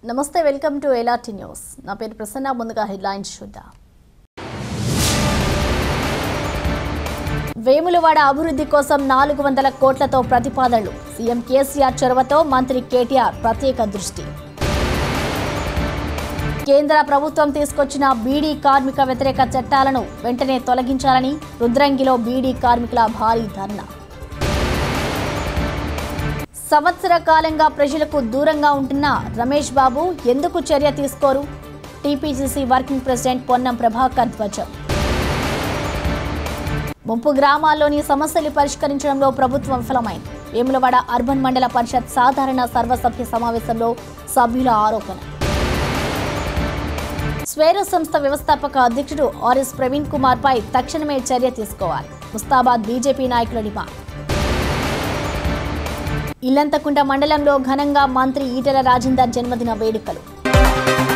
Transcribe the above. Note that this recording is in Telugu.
నమస్తే వెల్కమ్ టు ఎలాటి న్యూస్ నా పేరు ప్రసన్న ముందుగా హెడ్లైన్స్ చూద్దాం వేములవాడ అభివృద్ధి కోసం నాలుగు వందల కోట్లతో ప్రతిపాదనలు సీఎం కేసీఆర్ చొరవతో మంత్రి కేటీఆర్ ప్రత్యేక దృష్టి కేంద్ర ప్రభుత్వం తీసుకొచ్చిన బీడీ కార్మిక వ్యతిరేక చట్టాలను వెంటనే తొలగించాలని రుద్రంగిలో బీడీ కార్మికుల భారీ ధర్నా సంవత్సర కాలంగా ప్రజలకు దూరంగా ఉంటున్న రమేష్ బాబు ఎందుకు చర్య తీసుకోరు TPCC working president Ponnam Prabhakar ధ్వజం ముంపు గ్రామాల్లోని సమస్యలు పరిష్కరించడంలో ప్రభుత్వం విఫలమైంది వేములవాడ అర్బన్ మండల పరిషత్ సాధారణ సర్వసభ్య సమావేశంలో సభ్యుల ఆరోపణ స్వేర సంస్థ వ్యవస్థాపక అధ్యక్షుడు ఆర్ఎస్ ప్రవీణ్ కుమార్ పై తక్షణమే చర్య తీసుకోవాలి ముస్తాబాద్ బీజేపీ నాయకుల డిమాండ్ ఇల్లంతకుంట మండలంలో ఘనంగా మంత్రి ఈటెల రాజేందర్ జన్మదిన వేడుకలు